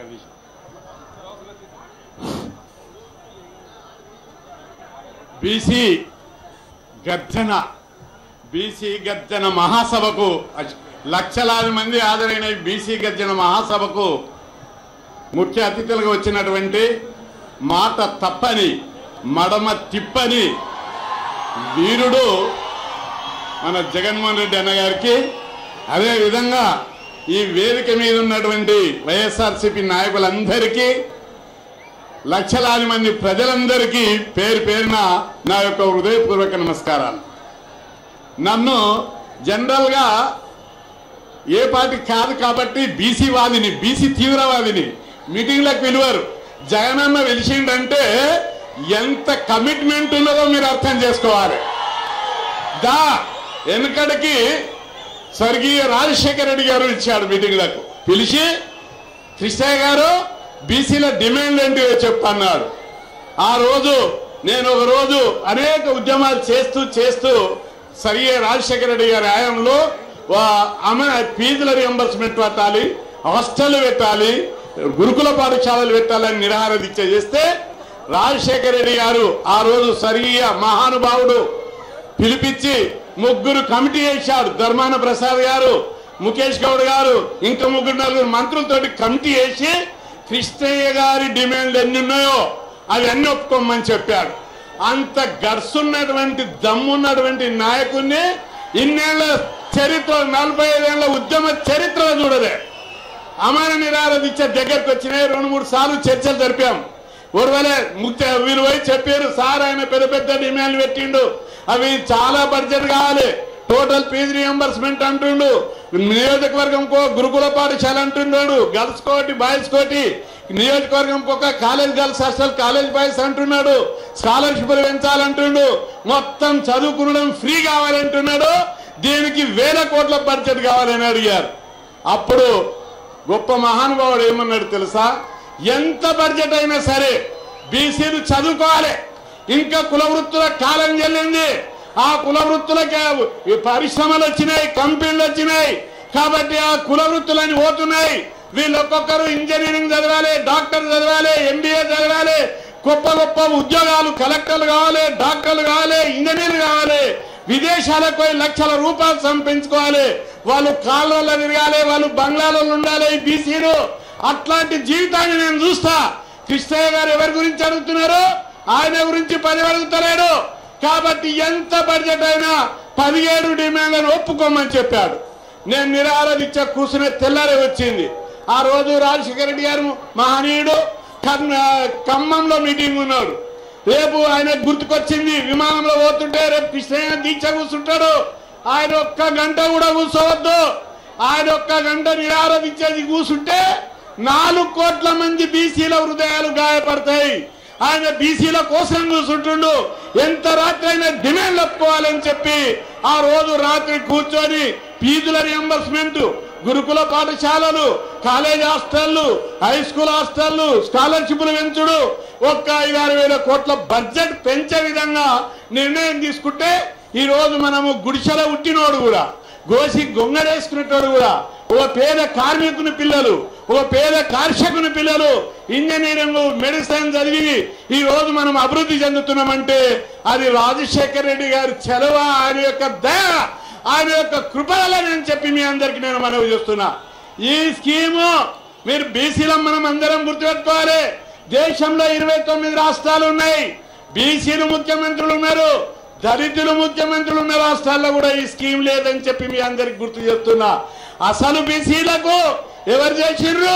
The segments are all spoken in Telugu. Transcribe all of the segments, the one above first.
తీసి బీసీ గర్జన బీసీ గర్జన మహాసభకు అచ్- లక్షలాది మంది హాజరైన ఈ బీసీ గర్జన మహాసభకు ముఖ్య అతిథులుగా వచ్చినటువంటి మాట తప్పని మడమ తిప్పని వీరుడు మన జగన్మోహన్ రెడ్డి అన్న గారికి అదే విధంగా ఈ వేదిక మీద ఉన్నటువంటి వైఎస్ఆర్సీపీ నాయకులందరికీ లక్షలాది మంది ప్రజలందరికీ పేరు పేరున నా యొక్క హృదయపూర్వక నమస్కారాలు నన్ను జనరల్గా ఏ పార్టీ కాదు కాబట్టి బీసీ వాదిని బీసీ తీవ్రవాదిని మీటింగ్లకు పిలువారు జగనన్న వెలిసిండంటే ఎంత కమిట్మెంట్ ఉన్నదో మీరు అర్థం చేసుకోవాలి దా వెనకడికి స్వర్గీయ రాజశేఖర రెడ్డి గారు ఇచ్చాడు మీటింగ్లకు పిలిచి కృష్ణయ్య గారు బీసీల డిమాండ్ ఏంటి చెప్పన్నాడు ఆ రోజు నేను ఒక రోజు అనేక ఉద్యమాలు చేస్తూ చేస్తూ సరియే రాజశేఖర రెడ్డి గారి హయాంలో వా- ఆమె ఫీజుల రియంబర్స్మెంట్ పెట్టాలి హాస్టల్ పెట్టాలి గురుకుల పాఠశాలలు పెట్టాలని నిరాహార దీక్ష చేస్తే రాజశేఖర రెడ్డి గారు ఆ రోజు సరియా మహానుభావుడు పిలిపించి ముగ్గురు కమిటీ వేశాడు ధర్మాన ప్రసాద్ గారు ముఖేష్ గౌడ్ గారు ఇంకా ముగ్గురు నలుగురు మంత్రులతోటి కమిటీ వేసి కృష్ణయ్య గారి డిమాండ్లు ఎన్ని ఉన్నాయో అవి అన్ని ఒప్పుకోమని చెప్పాడు అంత గడుసున్నటువంటి దమ్మున్నటువంటి నాయకుడిని ఇన్నేళ్ల చరిత్ర నలభై ఐదేళ్ల ఉద్యమ చరిత్ర చూడలే అమాన నిరారదిచ్చే దగ్గరకు వచ్చినాయి రెండు మూడు సార్లు చర్చలు జరిపాం ఒరువలే ముఖ్య వీరు పోయి చెప్పారు సార్ ఆయన పెద్ద పెద్ద డిమాండ్లు పెట్టిండు అవి చాలా బడ్జెట్ కావాలి టోటల్ ఫీజు రియంబర్స్మెంట్ అంటుండు నియోజకవర్గం కో గురుకుల పాఠశాల అంటున్నాడు గర్ల్స్ కోటి బాయ్స్ కోటి నియోజకవర్గం ఒక college girls hostel college boys అంటున్నాడు స్కాలర్షిప్లు పెంచాలంటుండు మొత్తం చదువుకునడం ఫ్రీ కావాలంటున్నాడు దీనికి వేల కోట్ల బడ్జెట్ కావాలని అడిగారు అప్పుడు గొప్ప మహానుభావుడు ఏమన్నాడు తెలుసా ఎంత బడ్జెట్ అయినా సరే బీసీలు చదువుకోవాలి ఇంకా కుల వృత్తుల కాలం చెల్లింది ఆ కుల వృత్తులకి ఈ పరిశ్రమలు వచ్చినాయి కంపెనీలు వచ్చినాయి కాబట్టి ఆ కుల వృత్తులని పోతున్నాయి వీళ్ళు ఒక్కొక్కరు ఇంజనీరింగ్ చదవాలి డాక్టర్ చదవాలి ఎంబీఏ చదవాలి గొప్ప గొప్ప ఉద్యోగాలు కలెక్టర్లు కావాలి డాక్టర్లు కావాలి ఇంజనీర్లు కావాలి విదేశాలకు పోయి లక్షల రూపాయలు సంపించుకోవాలి వాళ్ళు కాళ్ళలో తిరగాలి వాళ్ళు బంగ్లాలలో ఉండాలి ఈ బీసీలు అట్లాంటి జీవితాన్ని నేను చూస్తా కృష్ణయ్య గారు ఎవరి గురించి అడుగుతున్నారు ఆయన గురించి పది అడుగుతలేడు కాబట్టి ఎంత బడ్జెట్ అయినా పదిహేడు డిమాండ్లను ఒప్పుకోమని చెప్పాడు నేను నిరాహారదీక్ష కూర్చునే తెల్లారే వచ్చింది ఆ రోజు రాజశేఖర రెడ్డి గారు మహనీయుడు కర్ణ ఖమ్మంలో మీటింగ్ ఉన్నాడు రేపు ఆయన గుర్తుకొచ్చింది విమానంలో పోతుంటే రేపు కృష్ణయ్య దీక్ష కూర్చుంటాడు ఆయన ఒక్క గంట కూడా కూర్చోవద్దు ఆయన ఒక్క గంట నిరారదించేది కూర్చుంటే నాలుగు కోట్ల మంది బీసీల హృదయాలు గాయపడతాయి ఆయన బీసీల కోసం కూర్చుంటుండు ఎంత రాత్రి అయినా డిమాండ్ ఒప్పుకోవాలని చెప్పి ఆ రోజు రాత్రి కూర్చొని ఫీజుల రియంబర్స్మెంట్ గురుకుల పాఠశాలలు కాలేజ్ హాస్టళ్లు హై స్కూల్ హాస్టళ్లు స్కాలర్షిప్లు పెంచుడు ఒక్క ఐదారు వేల కోట్ల బడ్జెట్ పెంచే విధంగా నిర్ణయం తీసుకుంటే ఈ రోజు మనము గుడిసెల ఉట్టినోడు కూడా గోసి గొంగడేసుకునేటోడు కూడా ఓ పేద కార్మికుని పిల్లలు ఓ పేద కర్షకుని పిల్లలు ఇంజనీరింగ్ మెడిసిన్ చదివి ఈ రోజు మనం అభివృద్ధి చెందుతున్నామంటే అది రాజశేఖర్ రెడ్డి గారి చెలవ ఆయన యొక్క దయ ఆయన యొక్క కృపలని చెప్పి మీ అందరికి నేను మనవి చేస్తున్నా ఈ స్కీము మీరు బీసీలో మనం అందరం గుర్తుపెట్టుకోవాలి దేశంలో ఇరవై తొమ్మిది రాష్ట్రాలు ఉన్నాయి బీసీలు ముఖ్యమంత్రులు ఉన్నారు దళితులు ముఖ్యమంత్రులు ఉన్న రాష్ట్రాల్లో కూడా ఈ స్కీమ్ లేదని చెప్పి మీ అందరికి గుర్తు చేస్తున్నా అసలు బీసీలకు ఎవరు చేసిండ్రు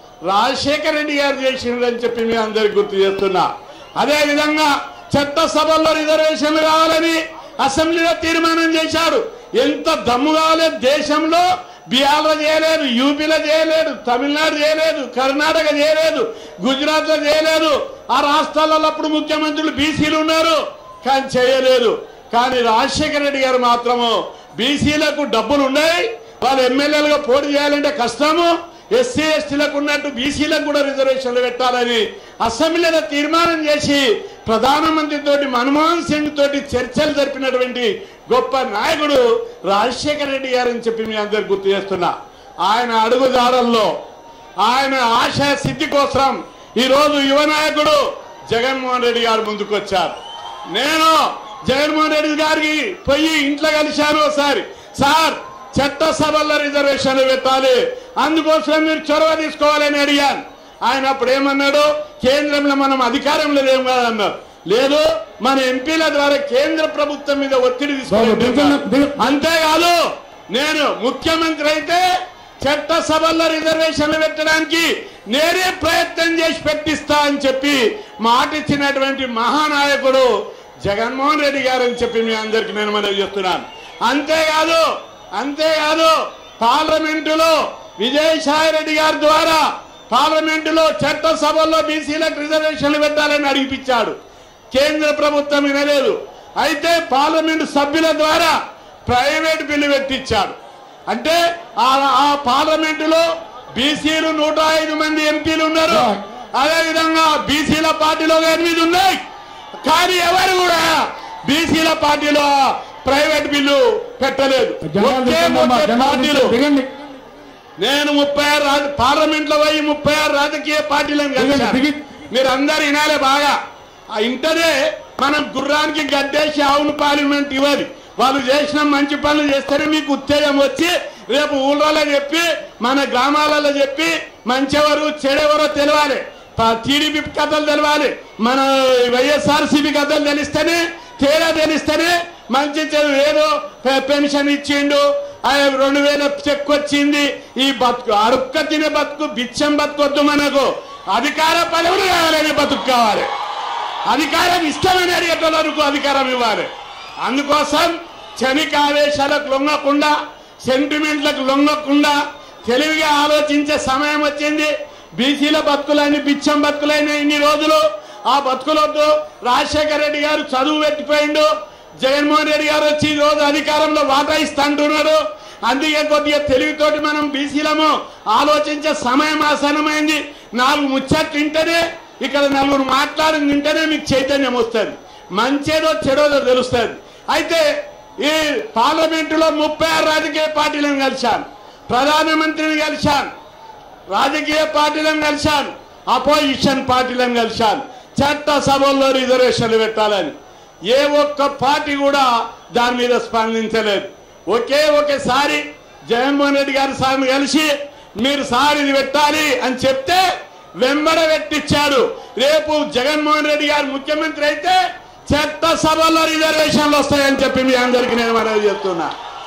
రాజశేఖర రెడ్డి గారు చేసిండ్రు అని చెప్పి మీ అందరికి గుర్తు చేస్తున్నా అదే విధంగా చట్టసభల్లో రిజర్వేషన్లు కావాలని అసెంబ్లీలో తీర్మానం చేశాడు ఎంత దమ్ము కావాలి దేశంలో బీహార్లో చేయలేదు యూపీలో చేయలేదు తమిళనాడు చేయలేదు కర్ణాటక చేయలేదు గుజరాత్లో చేయలేదు ఆ రాష్ట్రాలలో అప్పుడు ముఖ్యమంత్రులు బీసీలు ఉన్నారు కానీ చేయలేదు కానీ రాజశేఖర రెడ్డి గారు మాత్రము బీసీలకు డబ్బులు ఉన్నాయి వాళ్ళు ఎమ్మెల్యేలుగా పోటీ చేయాలంటే కష్టము ఎస్సీ ఎస్టీలకు ఉన్నట్టు బీసీలకు కూడా రిజర్వేషన్లు పెట్టాలని అసెంబ్లీలో తీర్మానం చేసి ప్రధానమంత్రి తోటి మన్మోహన్ సింగ్ తోటి చర్చలు జరిపినటువంటి గొప్ప నాయకుడు రాజశేఖర రెడ్డి గారని చెప్పి మీ అందరు గుర్తు చేస్తున్నా ఆయన అడుగుదారల్లో ఆయన ఆశయ సిద్ధి కోసం ఈరోజు యువ నాయకుడు జగన్మోహన్ రెడ్డి గారు ముందుకు వచ్చారు నేను జగన్మోహన్ రెడ్డి గారికి పోయి ఇంట్లో కలిశాను ఒకసారి సార్ చట్టసభల్లో రిజర్వేషన్లు పెట్టాలి అందుకోసం మీరు చొరవ తీసుకోవాలని అడిగాను ఆయన అప్పుడు ఏమన్నాడు కేంద్రంలో మనం అధికారంలో లేము కాదన్నారు లేదు మన ఎంపీల ద్వారా కేంద్ర ప్రభుత్వం మీద ఒత్తిడి బాబు, దిగండి, తీసుకుంటే దిగ- అంతేకాదు నేను ముఖ్యమంత్రి అయితే చట్టసభల్లో రిజర్వేషన్లు పెట్టడానికి నేనే ప్రయత్నం చేసి పెట్టిస్తా అని చెప్పి మాట ఇచ్చినటువంటి మహానాయకుడు జగన్మోహన్ రెడ్డి గారు అని చెప్పి మీ అందరికి నేను మనవి చేస్తున్నాను అంతేకాదు అంతేకాదు పార్లమెంటులో విజయసాయి రెడ్డి గారి ద్వారా పార్లమెంటులో చట్టసభల్లో బీసీలకు రిజర్వేషన్లు పెట్టాలని అడిగిపించాడు కేంద్ర ప్రభుత్వం వినలేదు అయితే పార్లమెంటు సభ్యుల ద్వారా ప్రైవేట్ బిల్లు పెట్టించాడు అంటే ఆ ఆ పార్లమెంటులో బీసీలు నూట ఐదు మంది ఎంపీలు ఉన్నారు అదే విధంగా బీసీల పార్టీలో ఎనిమిది ఉన్నాయి కానీ ఎవరు కూడా బీసీల పార్టీలో ప్రైవేట్ బిల్లు పెట్టలేదు జనాలు ఒకే దిగండి అమ్మా, ఒకే జనాలు పార్టీలు దిగండి నేను ముప్పై ఆరు రాజ పార్లమెంట్ లో పోయి ముప్పై ఆరు రాజకీయ పార్టీలను దిగండి, కలిశాను దిగి. మీరు అందరు వినాలే బాగా ఆ ఇంటనే మనం గుర్రానికి గడ్డేసి ఆవును పార్లమెంట్ ఇవ్వాలి వాళ్ళు చేసిన మంచి పనులు చేస్తేనే మీకు ఉత్తేజం వచ్చి రేపు ఊళ్ళో చెప్పి మన గ్రామాలలో చెప్పి మంచెవరు చెడెవరో తెలవాలి టీడీపీ కథలు తెలవాలి మన వైఎస్ఆర్సీపీ కథలు తెలిస్తేనే తేడా తెలిస్తేనే మంచి చెడు ఏదో పె- పెన్షన్ ఇచ్చిండు ఆ రెండు వేల చెక్ వచ్చింది ఈ బతుకు అడుక్క తినే బతుకు బిచ్చం బతుకొద్దు మనకు అధికార పదవులు కావాలనే బతుకు కావాలి అధికారం ఇష్టమని అడిగేటోళ్ళకు అధికారం ఇవ్వాలి అందుకోసం క్షణిక ఆవేశాలకు లొంగకుండా సెంటిమెంట్లకు లొంగకుండా తెలివిగా ఆలోచించే సమయం వచ్చింది బీసీల బతుకులని బిచ్చం బతుకులైన ఇన్ని రోజులు ఆ బతుకులొద్దు రాజశేఖర రెడ్డి గారు చదువు పెట్టిపోయిండు జగన్మోహన్ రెడ్డి గారు వచ్చి ఈ రోజు అధికారంలో వాటా ఇస్తా అంటున్నారు అందుకే కొద్దిగా తెలివితోటి మనం బీసీలము ఆలోచించే సమయం ఆసనమైంది నాలుగు ముచ్చట్లు వింటేనే ఇక్కడ నలుగురు మాట్లాడి వింటేనే మీకు చైతన్యం వస్తుంది మంచేదో చెడోదో తెలుస్తుంది అయితే ఈ పార్లమెంటులో ముప్పై ఆరు రాజకీయ పార్టీలను కలిశాను ప్రధానమంత్రిని కలిశాను రాజకీయ పార్టీలను కలిశాను అపోజిషన్ పార్టీలను కలిశాను చట్టసభల్లో రిజర్వేషన్లు పెట్టాలని ఏ ఒక్క పార్టీ కూడా దాని మీద స్పందించలేదు ఒకే ఒకసారి జగన్మోహన్ రెడ్డి గారి సార్ని కలిసి మీరు సార్ ఇది పెట్టాలి అని చెప్తే వెంబడ పెట్టించాడు రేపు జగన్మోహన్ రెడ్డి గారు ముఖ్యమంత్రి అయితే చట్టసభల్లో రిజర్వేషన్లు వస్తాయని చెప్పి మీ అందరికీ నేను మనవి చెప్తున్నా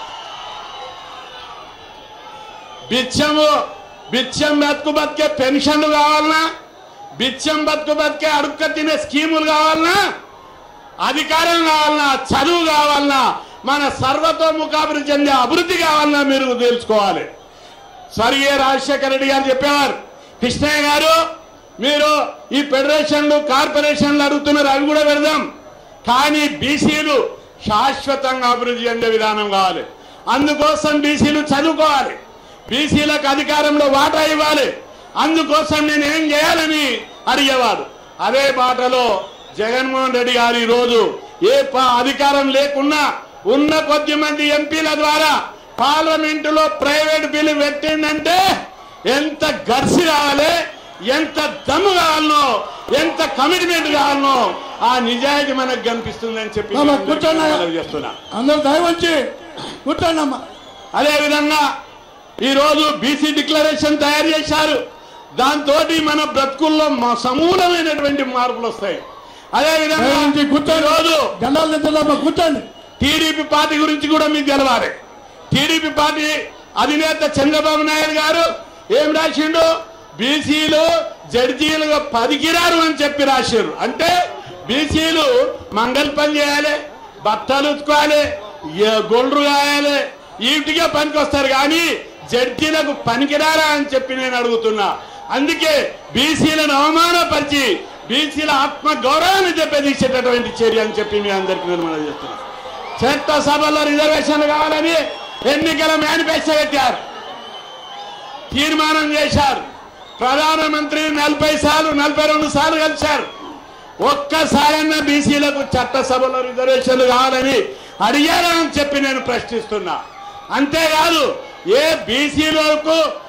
బిచ్చము బిచ్చం బతుకు బతికే పెన్షన్లు కావాలనా బిచ్చం బతుకు బతికే అడుక్క తినే స్కీములు కావాలనా అధికారం కావాలన్నా చదువు కావాలన్నా మన సర్వతోముఖాభివృద్ధి చెందే అభివృద్ధి కావాలన్నా మీరు తెలుసుకోవాలి స్వర్గీయ రాజశేఖర రెడ్డి గారు చెప్పేవారు కృష్ణయ్య గారు మీరు ఈ ఫెడరేషన్లు కార్పొరేషన్లు అడుగుతున్నారు అవి కూడా పెడదాం కానీ బీసీలు శాశ్వతంగా అభివృద్ధి చెందే విధానం కావాలి అందుకోసం బీసీలు చదువుకోవాలి బీసీలకు అధికారంలో వాటా ఇవ్వాలి అందుకోసం నేను ఏం చేయాలని అడిగేవాడు అదే బాటలో జగన్మోహన్ రెడ్డి గారు ఈరోజు ఏ ప- అధికారం లేకున్నా ఉన్న కొద్ది మంది ఎంపీల ద్వారా పార్లమెంటులో ప్రైవేట్ బిల్లు పెట్టిందంటే ఎంత గర్సి కావాలి ఎంత దమ్ము కావాలనో ఎంత కమిట్మెంట్ కావాలనో ఆ నిజాయితీ మనకు కనిపిస్తుందని చెప్పి బాబా, కూర్చోండి. మనవి చేస్తున్నా అందరూ దయ వచ్చి కూర్చోండి అమ్మా అదే విధంగా ఈరోజు బీసీ డిక్లరేషన్ తయారు చేశారు దాంతో మన బ్రతుకుల్లో మ- సమూలమైనటువంటి మార్పులు వస్తాయి అదే విధంగా దయ ఉంచి కూర్చోండి ఈరోజు జెండాలు తెచ్చారమ్మా కూర్చోండి టీడీపీ పార్టీ గురించి కూడా మీకు తెలవాలి టీడీపీ పార్టీ అధినేత చంద్రబాబు నాయుడు గారు ఏం రాసిండు బీసీలు జడ్జీలుగా పదికిరారు అని చెప్పి రాశారు అంటే బీసీలు మంగళ పని చేయాలి బట్టలు ఉతుకోవాలి ఏ- గొల్లు కాయాలి వీటికే పనికి వస్తారు కానీ జడ్జీలకు పనికిరారా అని చెప్పి నేను అడుగుతున్నా అందుకే బీసీలను అవమానపరిచి బీసీల ఆత్మ గౌరవాన్ని దెబ్బతీసేటటువంటి చర్య అని చెప్పి మీ అందరికీ నేను మనం చేస్తున్నాను చట్టసభలో రిజర్వేషన్లు కావాలని ఎన్నికల మేనిఫెస్టో పెట్టారు తీర్మానం చేశారు ప్రధానమంత్రి నలభై సార్లు నలభై రెండు సార్లు కలిశారు ఒక్కసారన్నా బీసీలకు చట్టసభలో రిజర్వేషన్లు కావాలని అడిగారా అని చెప్పి నేను ప్రశ్నిస్తున్నా అంతేకాదు ఏ బీసీలకు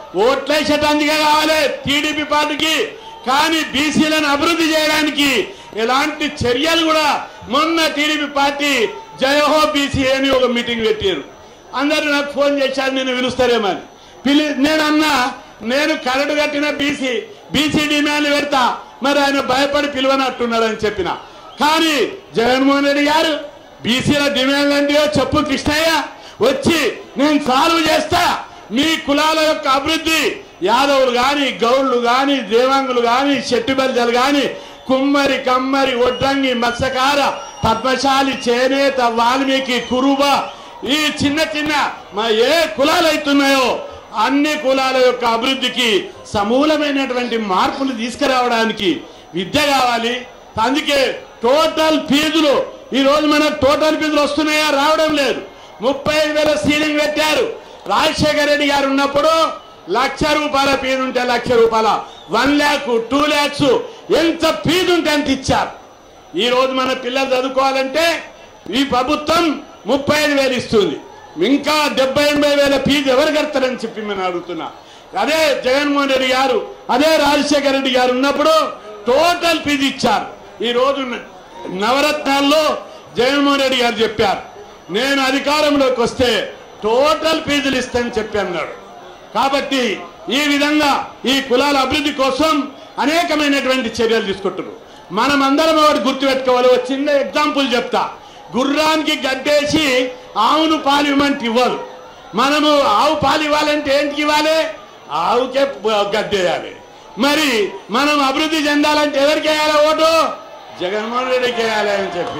ఓట్లేసేటందుకే కావాలి టీడీపీ పార్టీకి కానీ బీసీలను అభివృద్ధి చేయడానికి ఎలాంటి చర్యలు కూడా మొన్న టీడీపీ పార్టీ జయహో బీసీ అని ఒక మీటింగ్ పెట్టారు అందరూ నాకు ఫోన్ చేశారు నేను పిలుస్తారేమని పిలి నేను అన్నా నేను కరడు కట్టిన బీసీ బీసీ డిమాండ్ పెడతా మరి ఆయన భయపడి పిలువనట్టున్నాడని చెప్పిన కానీ జగన్మోహన్ రెడ్డి గారు బీసీల డిమాండ్ అంటే చెప్పు కృష్ణయ్య వచ్చి నేను సాల్వ్ చేస్తా మీ కులాల యొక్క అభివృద్ధి యాదవులు గాని గౌళ్ళు గాని దేవాంగులు గాని శెట్టిబల్జలు గాని కుమ్మరి కమ్మరి ఒడ్రంగి మత్స్యకార పద్మశాలి చేనేత వాల్మీకి కురుబ ఈ చిన్న చిన్న మా ఏ కులాలు అవుతున్నాయో అన్ని కులాల యొక్క అభివృద్ధికి సమూలమైనటువంటి మార్పులు తీసుకురావడానికి విద్య కావాలి అందుకే టోటల్ ఫీజులు ఈ రోజు మనకు టోటల్ ఫీజులు వస్తున్నాయా రావడం లేదు ముప్పై ఐదు వేల సీలింగ్ పెట్టారు రాజశేఖర రెడ్డి గారు ఉన్నప్పుడు లక్ష రూపాయల ఫీజు ఉంటే లక్ష రూపాయల వన్ ల్యాక్ టూ ల్యాక్స్ ఎంత ఫీజు ఉంటే అంత ఇచ్చారు ఈ రోజు మన పిల్లలు చదువుకోవాలంటే ఈ ప్రభుత్వం ముప్పై ఐదు వేలు ఇస్తుంది ఇంకా డెబ్బై ఎనభై వేల ఫీజు ఎవరు కడతారని చెప్పి మేము అడుగుతున్నా అదే జగన్మోహన్ రెడ్డి గారు అదే రాజశేఖర రెడ్డి గారు ఉన్నప్పుడు టోటల్ ఫీజు ఇచ్చారు ఈ రోజు న- నవరత్నాల్లో జగన్మోహన్ రెడ్డి గారు చెప్పారు నేను అధికారంలోకి వస్తే టోటల్ ఫీజులు ఇస్తానని చెప్పి అన్నాడు కాబట్టి ఈ విధంగా ఈ కులాల అభివృద్ధి కోసం అనేకమైనటువంటి చర్యలు తీసుకుంటున్నారు మనం అందరం ఒకటి గుర్తుపెట్టుకోవాలి ఒక చిన్న ఎగ్జాంపుల్ చెప్తా గుర్రానికి గడ్డేసి ఆవును పాలు ఇవ్వమంటే ఇవ్వదు మనము ఆవు పాలు ఇవ్వాలంటే ఏంటికి ఇవ్వాలి ఆవుకే ప- గడ్డేయాలి మరి మనం అభివృద్ధి చెందాలంటే ఎవరికి వేయాలి ఓటు జగన్మోహన్ రెడ్డికి వేయాలి అని చెప్పి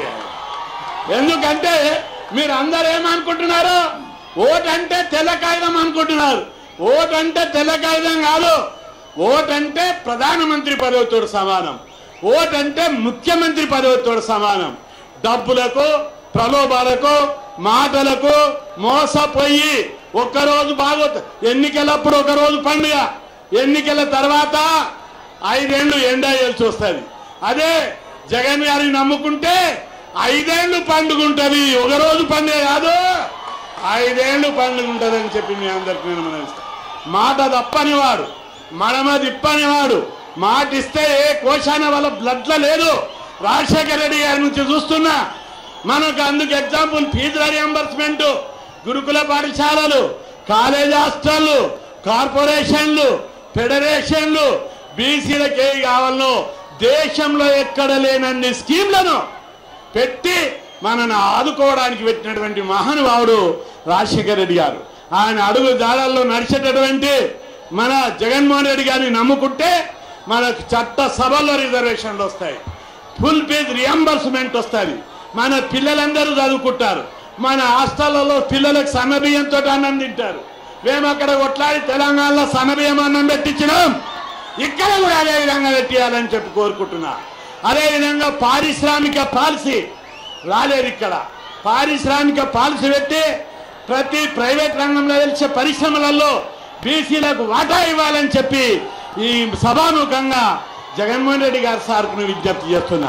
ఎందుకంటే మీరు అందరు ఏమనుకుంటున్నారు ఓటు అంటే తెల్ల కాగితం అనుకుంటున్నారు ఓటు అంటే తెల్ల కాగితం కాదు ఓటు అంటే ప్రధానమంత్రి పదవితో సమానం ఓటు అంటే ముఖ్యమంత్రి పదవితో సమానం డబ్బులకు ప్రలోభాలకు మాటలకు మోసపోయి ఒక్కరోజు బాగోతు ఎన్నికలప్పుడు ఒక రోజు పండుగ ఎన్నికల తర్వాత ఐదేళ్లు ఎండా వేయాల్సి వస్తుంది అదే జగన్ గారిని నమ్ముకుంటే ఐదేళ్లు పండుగ ఉంటుంది ఒక రోజు పండుగ కాదు ఐదేళ్లు పండుగ ఉంటుంది అని చెప్పి మీ అందరికి నేను మనవిస్తా మాట తప్పనివాడు మడమ తిప్పనివాడు మాట ఇస్తే ఏ కోశాన వాళ్ళ బ్లడ్లో లేదు రాజశేఖర రెడ్డి గారి నుంచి చూస్తున్నా మనకు అందుకు ఎగ్జాంపుల్ ఫీజుల రియంబర్స్మెంట్ గురుకుల పాఠశాలలు కాలేజ్ హాస్టళ్ళు కార్పొరేషన్లు ఫెడరేషన్లు బీసీలకు ఏ కావాలో దేశంలో ఎక్కడ లేనన్ని స్కీమ్లను పెట్టి మనను ఆదుకోవడానికి పెట్టినటువంటి మహానుభావుడు రాజశేఖర రెడ్డి గారు ఆయన అడుగు దారాల్లో నడిచేటటువంటి మన జగన్మోహన్ రెడ్డి గారిని నమ్ముకుంటే మనకు చట్ట సభల్లో రిజర్వేషన్లు వస్తాయి ఫుల్ ఫీజ్ రియంబర్స్మెంట్ వస్తుంది మన పిల్లలందరూ చదువుకుంటారు మన హాస్టళ్లలో పిల్లలకు సన్నబియ్యంతో అన్నం తింటారు మేము అక్కడ కొట్లాడి తెలంగాణలో సన్నబియ్యం అన్నం పెట్టించినాం ఇక్కడ కూడా అదే విధంగా పెట్టియాలని చెప్పి కోరుకుంటున్నా అదే విధంగా పారిశ్రామిక పాలసీ రాలేదు ఇక్కడ పారిశ్రామిక పాలసీ పెట్టి ప్రతి ప్రైవేట్ రంగంలో తెలిసే పరిశ్రమలలో బీసీలకు వాటా ఇవ్వాలని చెప్పి ఈ సభాముఖంగా జగన్మోహన్ రెడ్డి గారి సార్కు విజ్ఞప్తి చేస్తున్నా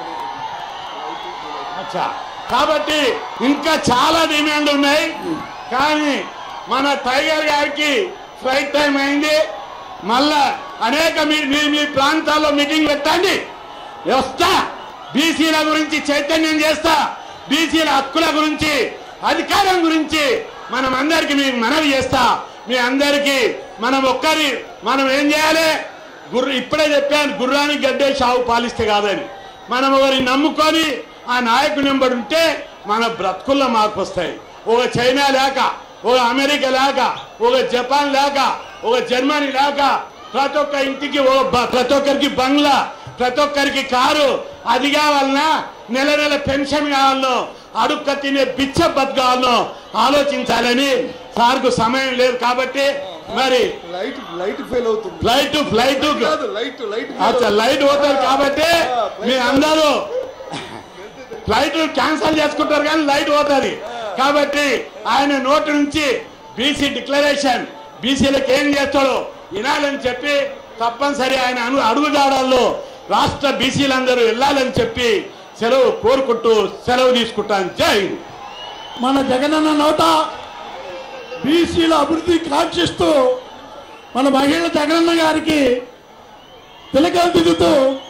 అచ్చా కాబట్టి ఇంకా చాలా డిమాండ్ ఉన్నాయి కానీ మన టైగర్ గారికి ఫ్లైట్ టైం అయింది మళ్ళా అనేక మీ మీ మీ ప్రాంతాల్లో మీటింగ్ పెట్టండి వస్తా బీసీల గురించి చైతన్యం చేస్తా బీసీల హక్కుల గురించి అధికారం గురించి మనం అందరికి మీకు మనవి చేస్తా మీ అందరికీ మనం ఒక్కరి మనం ఏం చేయాలి గుర్ర ఇప్పుడే చెప్పాను గుర్రానికి గడ్డే షావు పాలిస్తే కాదని మనం ఒకరిని నమ్ముకొని ఆ నాయకుని వెంబడి ఉంటే మన బ్రతుకుల్లో మార్పు వస్తాయి ఒక చైనా లేక ఒక అమెరికా లేక ఒక జపాన్ లేక ఒక జర్మనీ లేక ప్రతి ఒక్క ఇంటికి ఓ బ- ప్రతి ఒక్కరికి బంగ్లా ప్రతి ఒక్కరికి కారు అది కావాలన్నా నెల నెల పెన్షన్ కావాలనో అడుక్క తినే బిచ్చ బతకాలనో ఆలోచించాలని సార్కు సమయం లేదు కాబట్టి మరి లైట్ లైట్ ఫెయిల్ అవుతుంది ఫ్లైట్ ఫ్లైట్ కాదు లైట్ లైట్ అచ్చా లైట్ పోతారు కాబట్టి మీ అందరూ ఫ్లైట్ క్యాన్సిల్ చేసుకుంటారు కానీ లైట్ పోతుంది కాబట్టి ఆయన నోటి నుంచి బీసీ డిక్లరేషన్ బీసీలకు ఏం చేస్తాడో వినాలని చెప్పి తప్పనిసరి ఆయన అను అడుగుదాడాల్లో రాష్ట్ర బీసీలందరూ వెళ్ళాలని చెప్పి సెలవు కోరుకుంటూ సెలవు తీసుకుంటాను జై హింద్. మన జగనన్న నోట బీసీల అభివృద్ధి కాంక్షిస్తూ మన మహిళ జగనన్న గారికి తిలకాలు దిద్దుతూ